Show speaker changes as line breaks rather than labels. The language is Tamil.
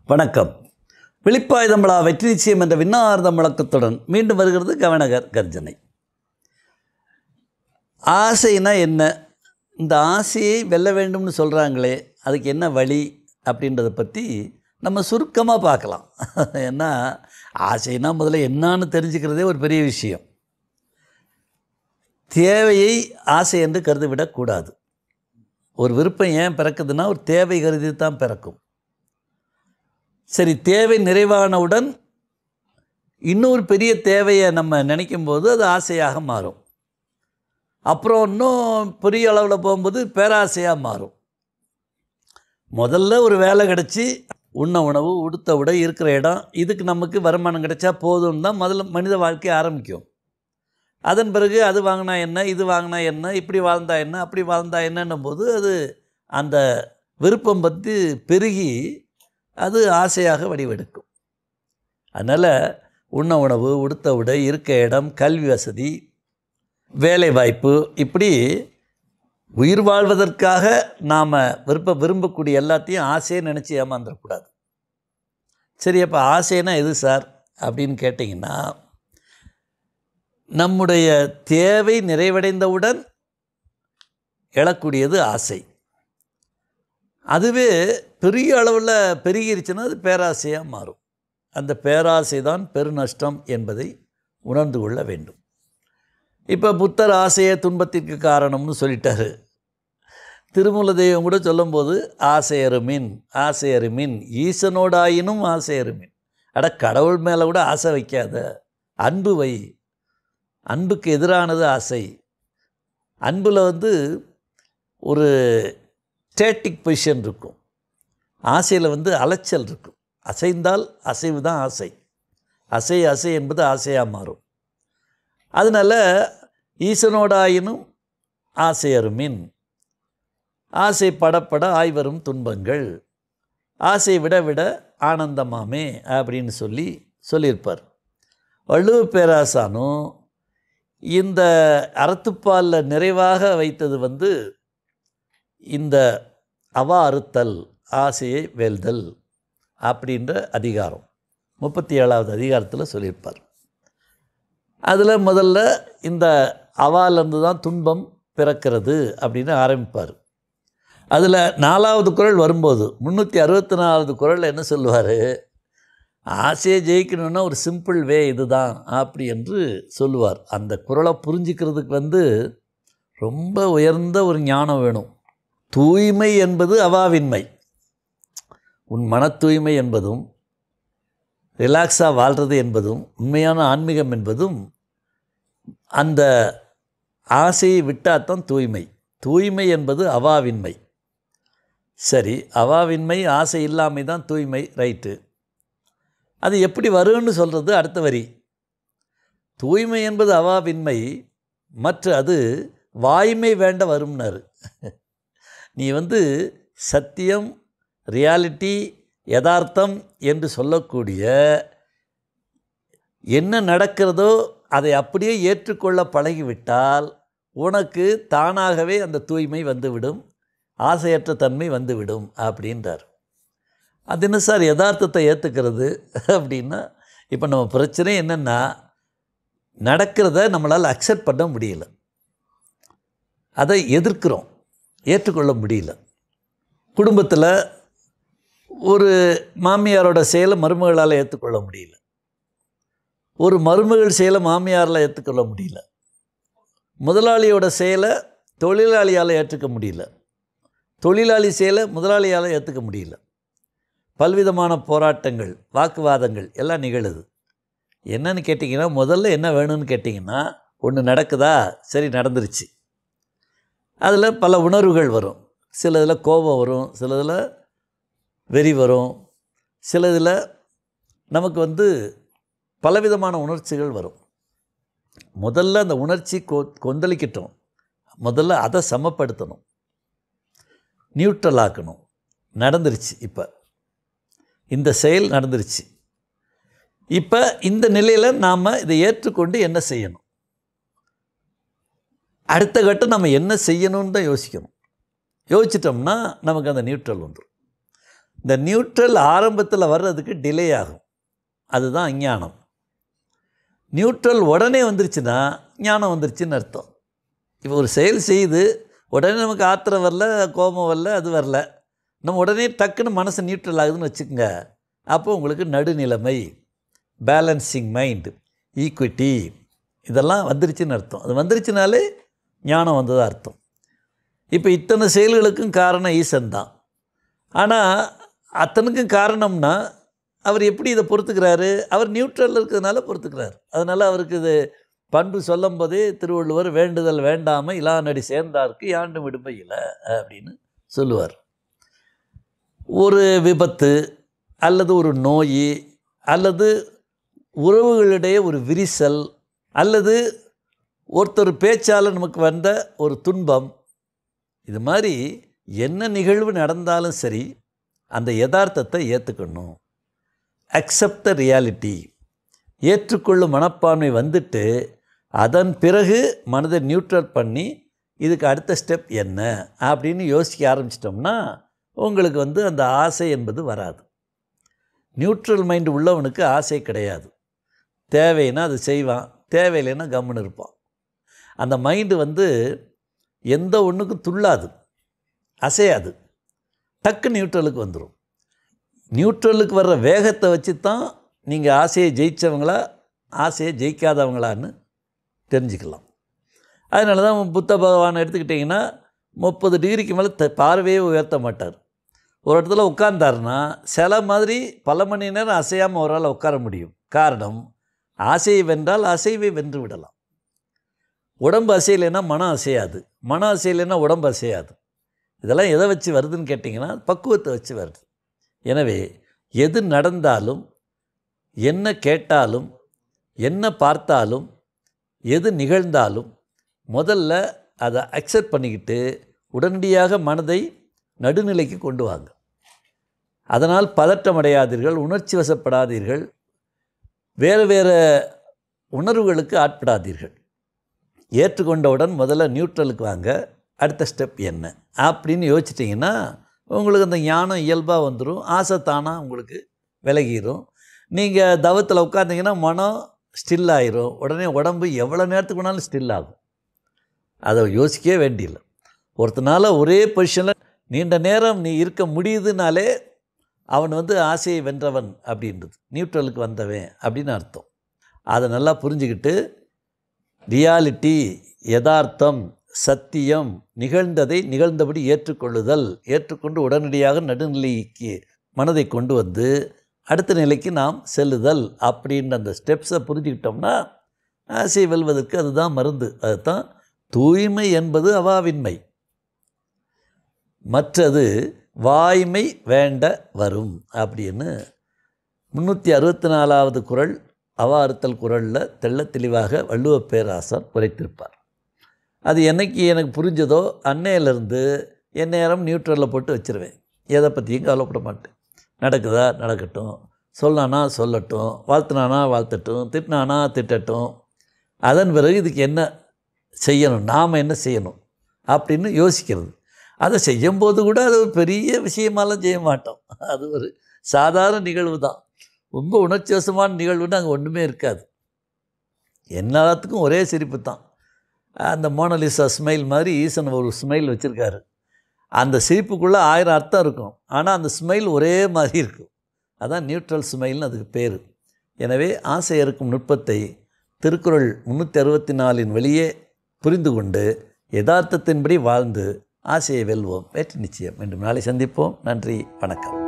வணக்கம் விழிப்பாயுதம்பளா வெற்றி நிச்சயம் என்ற விண்ணார்ந்த முழக்கத்துடன் மீண்டும் வருகிறது கவனகர் கர்ஜனை ஆசைனா என்ன இந்த ஆசையை வெல்ல வேண்டும்னு சொல்கிறாங்களே அதுக்கு என்ன வழி அப்படின்றத பற்றி நம்ம சுருக்கமாக பார்க்கலாம் ஏன்னா ஆசைனா முதல்ல என்னான்னு தெரிஞ்சுக்கிறதே ஒரு பெரிய விஷயம் தேவையை ஆசை என்று கருதி விடக்கூடாது ஒரு விருப்பம் ஏன் பிறக்குதுன்னா ஒரு தேவை கருதி தான் பிறக்கும் சரி தேவை நிறைவானவுடன் இன்னொரு பெரிய தேவையை நம்ம நினைக்கும் போது அது ஆசையாக மாறும் அப்புறம் இன்னும் பெரிய அளவில் போகும்போது பேராசையாக மாறும் முதல்ல ஒரு வேலை கிடச்சி உண்ண உணவு உடுத்த உடை இருக்கிற இடம் இதுக்கு நமக்கு வருமானம் கிடைச்சா போதும்னு தான் முதல்ல மனித வாழ்க்கை ஆரம்பிக்கும் அதன் பிறகு அது வாங்கினா என்ன இது வாங்கினா என்ன இப்படி வாழ்ந்தா என்ன அப்படி வாழ்ந்தா என்னன்னும் போது அது அந்த விருப்பம் பற்றி பெருகி அது ஆசையாக வடிவெடுக்கும் அதனால் உண்ண உணவு உடுத்த உடை இருக்க இடம் கல்வி வசதி வேலை வாய்ப்பு இப்படி உயிர் வாழ்வதற்காக நாம் விருப்ப விரும்பக்கூடிய எல்லாத்தையும் ஆசையை நினச்சி ஏமாந்துடக்கூடாது சரி அப்போ ஆசைனா எது சார் அப்படின்னு கேட்டிங்கன்னா நம்முடைய தேவை நிறைவடைந்தவுடன் எழக்கூடியது ஆசை அதுவே பெரிய அளவில் பெருகிருச்சுன்னா அது பேராசையாக மாறும் அந்த பேராசை தான் பெருநஷ்டம் என்பதை உணர்ந்து கொள்ள வேண்டும் இப்போ புத்தர் ஆசையே துன்பத்திற்கு காரணம்னு சொல்லிட்டாரு திருமூல தெய்வம் கூட சொல்லும்போது ஆசையருமின் ஆசையருமின் ஈசனோடாயினும் ஆசையருமின் அட கடவுள் மேலே கூட ஆசை வைக்காத அன்பு வை அன்புக்கு எதிரானது ஆசை அன்பில் வந்து ஒரு ஸ்டேட்டிக் பொசிஷன் இருக்கும் ஆசையில் வந்து அலைச்சல் இருக்கும் அசைந்தால் அசைவு தான் ஆசை அசை அசை என்பது ஆசையாக மாறும் அதனால் ஈசனோடாயினும் ஆசையருமின் ஆசை படப்பட ஆய்வரும் துன்பங்கள் ஆசை விட விட ஆனந்தமாமே அப்படின்னு சொல்லி சொல்லியிருப்பார் வள்ளுவ பேராசானும் இந்த அறத்துப்பாலில் நிறைவாக வைத்தது வந்து இந்த அவா அறுத்தல் ஆசையை வெல்தல் அப்படின்ற அதிகாரம் முப்பத்தி ஏழாவது அதிகாரத்தில் சொல்லியிருப்பார் அதில் முதல்ல இந்த அவாலேருந்து தான் துன்பம் பிறக்கிறது அப்படின்னு ஆரம்பிப்பார் அதில் நாலாவது குரல் வரும்போது முந்நூற்றி அறுபத்தி நாலாவது குரல் என்ன சொல்லுவார் ஆசையை ஜெயிக்கணுன்னா ஒரு சிம்பிள் வே இதுதான் அப்படி என்று சொல்லுவார் அந்த குரலை புரிஞ்சிக்கிறதுக்கு வந்து ரொம்ப உயர்ந்த ஒரு ஞானம் வேணும் தூய்மை என்பது அவாவின்மை உன் மன தூய்மை என்பதும் ரிலாக்ஸாக வாழ்கிறது என்பதும் உண்மையான ஆன்மீகம் என்பதும் அந்த ஆசையை விட்டாத்தான் தூய்மை தூய்மை என்பது அவாவின்மை சரி அவாவின்மை ஆசை இல்லாமை தான் தூய்மை ரைட்டு அது எப்படி வரும்னு சொல்கிறது அடுத்த வரி தூய்மை என்பது அவாவின்மை மற்ற அது வாய்மை வேண்ட வரும்னாரு நீ வந்து சத்தியம் ரியாலிட்டி யதார்த்தம் என்று சொல்லக்கூடிய என்ன நடக்கிறதோ அதை அப்படியே ஏற்றுக்கொள்ள பழகிவிட்டால் உனக்கு தானாகவே அந்த தூய்மை வந்துவிடும் ஆசையற்ற தன்மை வந்துவிடும் அப்படின்றார் அது என்ன சார் யதார்த்தத்தை ஏற்றுக்கிறது அப்படின்னா இப்போ நம்ம பிரச்சனை என்னென்னா நடக்கிறத நம்மளால் அக்செப்ட் பண்ண முடியல அதை எதிர்க்கிறோம் ஏற்றுக்கொள்ள முடியல குடும்பத்தில் ஒரு மாமியாரோட செயலை மருமகளால் ஏற்றுக்கொள்ள முடியல ஒரு மருமகள் செயலை மாமியாரால் ஏற்றுக்கொள்ள முடியல முதலாளியோட செயலை தொழிலாளியால் ஏற்றுக்க முடியல தொழிலாளி செயலை முதலாளியால் ஏற்றுக்க முடியல பல்விதமான போராட்டங்கள் வாக்குவாதங்கள் எல்லாம் நிகழுது என்னன்னு கேட்டிங்கன்னா முதல்ல என்ன வேணும்னு கேட்டிங்கன்னா ஒன்று நடக்குதா சரி நடந்துருச்சு அதில் பல உணர்வுகள் வரும் சில இதில் கோபம் வரும் சில இதில் வெறி வரும் சில இதில் நமக்கு வந்து பலவிதமான உணர்ச்சிகள் வரும் முதல்ல அந்த உணர்ச்சி கொ கொந்தளிக்கட்டும் முதல்ல அதை சமப்படுத்தணும் நியூட்ரல் ஆக்கணும் நடந்துருச்சு இப்போ இந்த செயல் நடந்துருச்சு இப்போ இந்த நிலையில் நாம் இதை ஏற்றுக்கொண்டு என்ன செய்யணும் அடுத்த கட்டம் நம்ம என்ன செய்யணும்னு தான் யோசிக்கணும் யோசிச்சிட்டோம்னா நமக்கு அந்த நியூட்ரல் வந்துடும் இந்த நியூட்ரல் ஆரம்பத்தில் வர்றதுக்கு டிலே ஆகும் அதுதான் அஞ்ஞானம் நியூட்ரல் உடனே வந்துருச்சுன்னா ஞானம் வந்துருச்சுன்னு அர்த்தம் இப்போ ஒரு செயல் செய்து உடனே நமக்கு ஆத்திரம் வரல கோபம் வரல அது வரல நம்ம உடனே டக்குன்னு மனசு நியூட்ரல் ஆகுதுன்னு வச்சுக்கோங்க அப்போ உங்களுக்கு நடுநிலைமை பேலன்சிங் மைண்டு ஈக்விட்டி இதெல்லாம் வந்துருச்சுன்னு அர்த்தம் அது வந்துருச்சுனாலே ஞானம் வந்ததாக அர்த்தம் இப்போ இத்தனை செயல்களுக்கும் காரணம் ஈசன் தான் ஆனால் அத்தனுக்கும் காரணம்னா அவர் எப்படி இதை பொறுத்துக்கிறாரு அவர் நியூட்ரலில் இருக்கிறதுனால பொறுத்துக்கிறார் அதனால் அவருக்கு இது பண்பு சொல்லும் போதே திருவள்ளுவர் வேண்டுதல் வேண்டாமல் இலானடி சேர்ந்தார்க்கு யாண்டும் விடுமை இல்லை அப்படின்னு சொல்லுவார் ஒரு விபத்து அல்லது ஒரு நோய் அல்லது உறவுகளிடையே ஒரு விரிசல் அல்லது ஒருத்தர் பேச்சால் நமக்கு வந்த ஒரு துன்பம் இது மாதிரி என்ன நிகழ்வு நடந்தாலும் சரி அந்த யதார்த்தத்தை ஏற்றுக்கணும் அக்செப்ட் த ரியாலிட்டி ஏற்றுக்கொள்ளும் மனப்பான்மை வந்துட்டு அதன் பிறகு மனதை நியூட்ரல் பண்ணி இதுக்கு அடுத்த ஸ்டெப் என்ன அப்படின்னு யோசிக்க ஆரம்பிச்சிட்டோம்னா உங்களுக்கு வந்து அந்த ஆசை என்பது வராது நியூட்ரல் மைண்டு உள்ளவனுக்கு ஆசை கிடையாது தேவைன்னா அது செய்வான் தேவையில்லைன்னா கம்முன்னு இருப்பான் அந்த மைண்டு வந்து எந்த ஒன்றுக்கும் துள்ளாது அசையாது டக்கு நியூட்ரலுக்கு வந்துடும் நியூட்ரலுக்கு வர்ற வேகத்தை வச்சு தான் நீங்கள் ஆசையை ஜெயித்தவங்களா ஆசையை ஜெயிக்காதவங்களான்னு தெரிஞ்சுக்கலாம் அதனால தான் புத்த பகவான் எடுத்துக்கிட்டிங்கன்னா முப்பது டிகிரிக்கு மேலே த பார்வையே உயர்த்த மாட்டார் ஒரு இடத்துல உட்கார்ந்தாருன்னா சில மாதிரி பல மணி நேரம் அசையாமல் அவரால் உட்கார முடியும் காரணம் ஆசையை வென்றால் அசைவை வென்று விடலாம் உடம்பு அசையலைன்னா மனம் அசையாது மனம் அசையலைன்னா உடம்பு அசையாது இதெல்லாம் எதை வச்சு வருதுன்னு கேட்டிங்கன்னா பக்குவத்தை வச்சு வருது எனவே எது நடந்தாலும் என்ன கேட்டாலும் என்ன பார்த்தாலும் எது நிகழ்ந்தாலும் முதல்ல அதை அக்செப்ட் பண்ணிக்கிட்டு உடனடியாக மனதை நடுநிலைக்கு கொண்டு வாங்க அதனால் பதட்டமடையாதீர்கள் உணர்ச்சி வசப்படாதீர்கள் வேறு வேறு உணர்வுகளுக்கு ஆட்படாதீர்கள் ஏற்றுக்கொண்டவுடன் முதல்ல நியூட்ரலுக்கு வாங்க அடுத்த ஸ்டெப் என்ன அப்படின்னு யோசிச்சிட்டிங்கன்னா உங்களுக்கு அந்த ஞானம் இயல்பாக வந்துடும் ஆசை தானாக உங்களுக்கு விலகிடும் நீங்கள் தவத்தில் உட்காந்திங்கன்னா மனம் ஸ்டில் ஆயிரும் உடனே உடம்பு எவ்வளோ நேரத்துக்கு வேணாலும் ஸ்டில் ஆகும் அதை யோசிக்கவே வேண்டியில்லை ஒருத்தனால ஒரே பொசிஷனில் நீண்ட நேரம் நீ இருக்க முடியுதுனாலே அவன் வந்து ஆசையை வென்றவன் அப்படின்றது நியூட்ரலுக்கு வந்தவன் அப்படின்னு அர்த்தம் அதை நல்லா புரிஞ்சுக்கிட்டு ரியாலிட்டி யதார்த்தம் சத்தியம் நிகழ்ந்ததை நிகழ்ந்தபடி ஏற்றுக்கொள்ளுதல் ஏற்றுக்கொண்டு உடனடியாக நடுநிலைக்கு மனதை கொண்டு வந்து அடுத்த நிலைக்கு நாம் செல்லுதல் அப்படின்ற அந்த ஸ்டெப்ஸை புரிஞ்சுக்கிட்டோம்னா ஆசை வெல்வதற்கு அதுதான் மருந்து அதுதான் தூய்மை என்பது அவாவின்மை மற்றது வாய்மை வேண்ட வரும் அப்படின்னு முந்நூற்றி அறுபத்தி நாலாவது குரல் அவா அறுத்தல் குரலில் தெள்ளத் தெளிவாக வள்ளுவ பேராசார் உரைத்திருப்பார் அது என்னைக்கு எனக்கு புரிஞ்சதோ அன்னையிலேருந்து என் நேரம் நியூட்ரலில் போட்டு வச்சுருவேன் எதை பற்றியும் கவலைப்பட மாட்டேன் நடக்குதா நடக்கட்டும் சொல்லானா சொல்லட்டும் வாழ்த்துனானா வாழ்த்தட்டும் திட்டினானா திட்டட்டும் அதன் பிறகு இதுக்கு என்ன செய்யணும் நாம் என்ன செய்யணும் அப்படின்னு யோசிக்கிறது அதை செய்யும்போது கூட அது ஒரு பெரிய விஷயமாலாம் செய்ய மாட்டோம் அது ஒரு சாதாரண நிகழ்வு தான் ரொம்ப உணர்ச்சிவசமான நிகழ்வுன்னு அங்கே ஒன்றுமே இருக்காது எல்லாத்துக்கும் ஒரே சிரிப்பு தான் அந்த மோனலிசா ஸ்மைல் மாதிரி ஈசன் ஒரு ஸ்மைல் வச்சுருக்காரு அந்த சிரிப்புக்குள்ளே ஆயிரம் அர்த்தம் இருக்கும் ஆனால் அந்த ஸ்மைல் ஒரே மாதிரி இருக்கும் அதான் நியூட்ரல் ஸ்மைல்னு அதுக்கு பேர் எனவே ஆசை இருக்கும் நுட்பத்தை திருக்குறள் முந்நூற்றி அறுபத்தி நாலின் வெளியே புரிந்து கொண்டு யதார்த்தத்தின்படி வாழ்ந்து ஆசையை வெல்வோம் வெற்றி நிச்சயம் மீண்டும் நாளை சந்திப்போம் நன்றி வணக்கம்